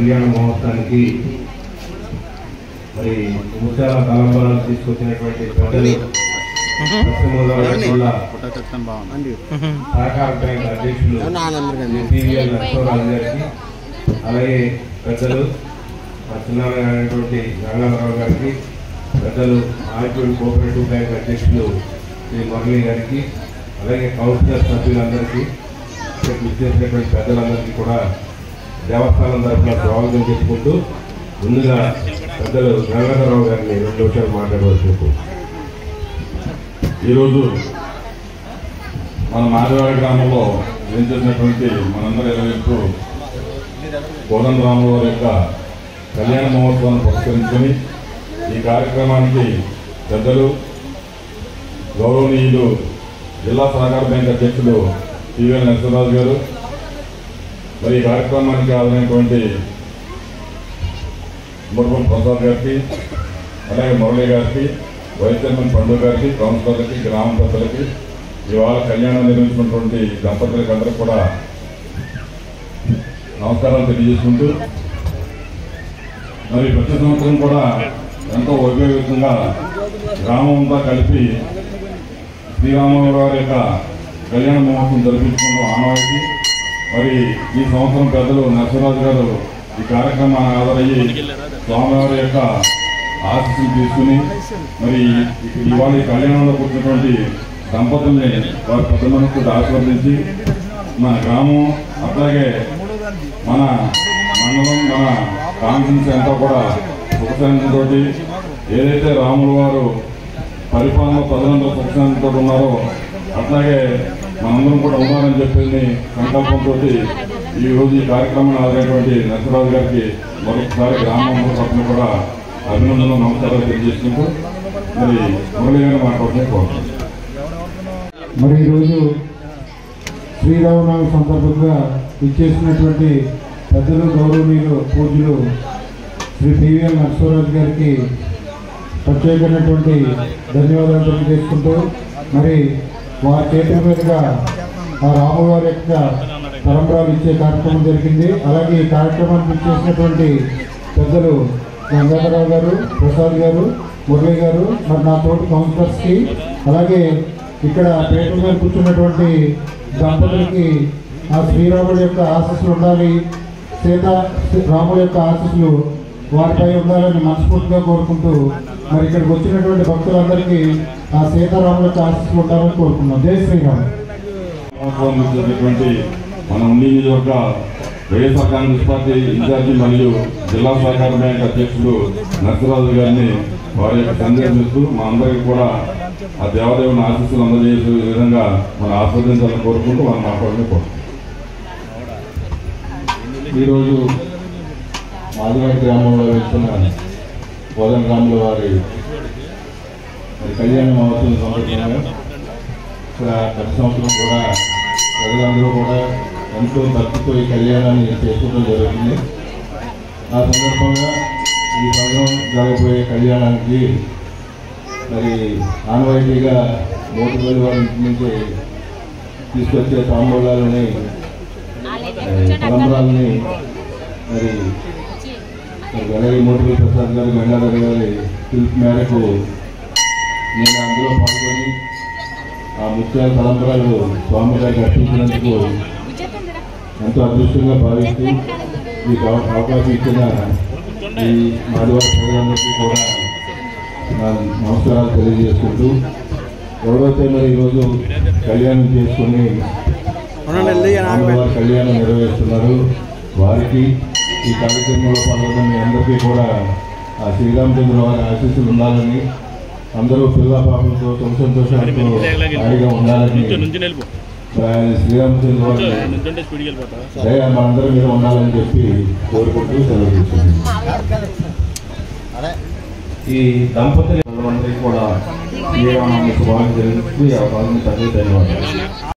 కళ్యాణ మహోత్సవానికి మరి ముత్యాల తలంబరాలు తీసుకొచ్చినటువంటి పెద్దలు పశ్చిమ గోదావరి జిల్లా సహకార బ్యాంక్ అధ్యక్షులు శ్రీ పివిఎల్ నరసింహరాజు గారికి అలాగే పెద్దలు మా చిన్నటువంటి రంగారావు గారికి పెద్దలు ఆర్పీఎల్ కోఆపరేటివ్ బ్యాంక్ అధ్యక్షులు శ్రీ మురళి గారికి అలాగే కౌన్సిలర్ సభ్యులందరికీ ఇక్కడ విచ్చేసినటువంటి పెద్దలందరికీ కూడా దేవస్థానం తరఫున స్వాగతం చెప్పుకుంటూ ముందుగా పెద్దలు గంగాధరరావు గారిని రెండు నిమిషాలు మాట్లాడవలసి ఈరోజు మన మాదివాడ గ్రామంలో ఏం చేసినటువంటి మనందరూ ఎలవేస్తూ కోదండ రాముల వారి యొక్క కళ్యాణ మహోత్సవాన్ని పురస్కరించుకొని ఈ కార్యక్రమానికి పెద్దలు గౌరవనీయులు జిల్లా సహకార బ్యాంక్ అధ్యక్షులు టీవీఎల్ నరసింహరాజు గారు మరి ఈ కార్యక్రమానికి హాజరైనటువంటి మురగం ప్రసాద్ గారికి అలాగే మురళి గారికి వైస్ చైర్మన్ పండు గారికి కౌన్సిలర్లకి గ్రామ పెద్దలకి ఇవాళ కళ్యాణం నిర్మించినటువంటి దంపతులకి అందరికి కూడా నమస్కారాలు తెలియజేసుకుంటూ మరి ప్రతి సంవత్సరం కూడా ఎంతో ఉపయోగంగా గ్రామం అంతా కలిపి శ్రీరాముల వారి యొక్క కళ్యాణ మహోత్సవం జరిపించుకుంటాం ఆనవాయితీ మరి ఈ సంవత్సరం పెద్దలు నరసింహరాజు గారు ఈ కార్యక్రమాన్ని ఆదరయ్యి స్వామివారి యొక్క ఆశీస్సులు తీసుకుని మరి ఇక్కడ ఇవాళ ఈ కళ్యాణంలో కూర్చున్నటువంటి దంపతుల్ని వారి పెద్ద మనసుకు ఆశీర్వదించి మన గ్రామం అట్లాగే మన మండలం మన కాన్ఫరెన్స్ అంతా కూడా సుఖశాంతితో ఏదైతే రాముల వారు పరిపాలన ప్రజలందరూ సుఖశాంతితో ఉన్నారో అట్లాగే మనందరం కూడా ఉండాలని చెప్పింది సంకల్పంతో ఈ రోజు ఈ కార్యక్రమాన్ని ఆదరైనటువంటి నరసరాజు గారికి మరొకసారి గ్రామం తరఫున కూడా అభినందనలు నమస్కారాలు తెలియజేసుకుంటూ మరి మురళి గారు మాట్లాడుతూ కోరుతున్నాను మరి ఈరోజు శ్రీరామనవమి సందర్భంగా ఇచ్చేసినటువంటి పెద్దలు గౌరవనీయులు పూజలు శ్రీ పివిఎల్ నరసింహరాజు గారికి ప్రత్యేకమైనటువంటి ధన్యవాదాలు తెలియజేసుకుంటూ మరి వారి చేతుల మీదుగా ఆ రామువారి యొక్క తలంబరాలు ఇచ్చే కార్యక్రమం జరిగింది అలాగే ఈ కార్యక్రమానికి ఇచ్చేసినటువంటి పెద్దలు గంగాధరరావు గారు ప్రసాద్ గారు మురళి గారు మరి నా తోటి కౌన్సిలర్స్కి అలాగే ఇక్కడ పేట మీద కూర్చున్నటువంటి దంపతులకి ఆ శ్రీరాముడి యొక్క ఆశీస్సులు ఉండాలి సీత రాముడి యొక్క ఆశీస్సులు వారిపై ఉండాలని మనస్ఫూర్తిగా కోరుకుంటూ మరి ఇక్కడికి వచ్చినటువంటి భక్తులందరికీ ఆ సీతారాముల యొక్క ఆశీస్సులు ఉండాలని కోరుకున్నాం జై శ్రీరామ్ మహోత్సవం జరిగినటువంటి మన ఉండి నియోజక వైఎస్ఆర్ కాంగ్రెస్ పార్టీ ఇన్ఛార్జి మరియు జిల్లా సహకార బ్యాంక్ అధ్యక్షుడు నరసరాజు గారిని వారి యొక్క సందేశం ఇస్తూ మా అందరికీ కూడా ఆ దేవదేవుని ఆశీస్సులు అందజేసే విధంగా మనం ఆస్వాదించాలని కోరుకుంటూ మనం మాట్లాడుతూ కోరుకుంటున్నాం ఈరోజు మాదివాడి గ్రామంలో వెళ్తున్న కోదం రాముల వారి మరి కళ్యాణ మహోత్సవం సందర్భంగా ఇక్కడ ప్రతి సంవత్సరం కూడా ప్రజలందరూ కూడా ఎంతో భక్తితో ఈ కళ్యాణాన్ని చేసుకోవడం జరుగుతుంది ఆ సందర్భంగా ఈ సంవత్సరం జరగబోయే కళ్యాణానికి మరి ఆనవాయితీగా మూడు వేల వారి ఇంటి నుంచి తీసుకొచ్చే తాంబూలాలని తలంబరాలని మరి మరి వెలగి మోటి ప్రసాద్ గారు గంగాధర్ గారి పిలుపు మేరకు నేను అందులో పాల్గొని ఆ ముత్యాల తలంబరాలు స్వామి గారికి అర్పించినందుకు ఎంతో అదృష్టంగా భావిస్తూ ఈ అవ- అవకాశం ఇచ్చిన ఈ మాదివాడ ప్రజలందరికీ కూడా నా నమస్కారాలు తెలియజేసుకుంటూ ఎవరైతే మరి ఈరోజు కళ్యాణం చేసుకుని అమ్మవారి కళ్యాణం నెరవేరుస్తున్నారు వారికి ఈ కార్యక్రమంలో పాల్గొన్న మీ అందరికీ కూడా ఆ శ్రీరామచంద్ర వారి ఆశీస్సులు ఉండాలని అందరూ పిల్ల పాపలతో సుఖ సంతోషాలతో హాయిగా ఉండాలని ఆయన శ్రీరామచంద్ర వారి దయ మనందరి మీద ఉండాలని చెప్పి కోరుకుంటూ సెలవు తీసుకుంటున్నాను. ఈ దంపతులు అందరికీ కూడా శ్రీరామ స్వామి జరిగి ఈ అవకాశం ధన్యవాదాలు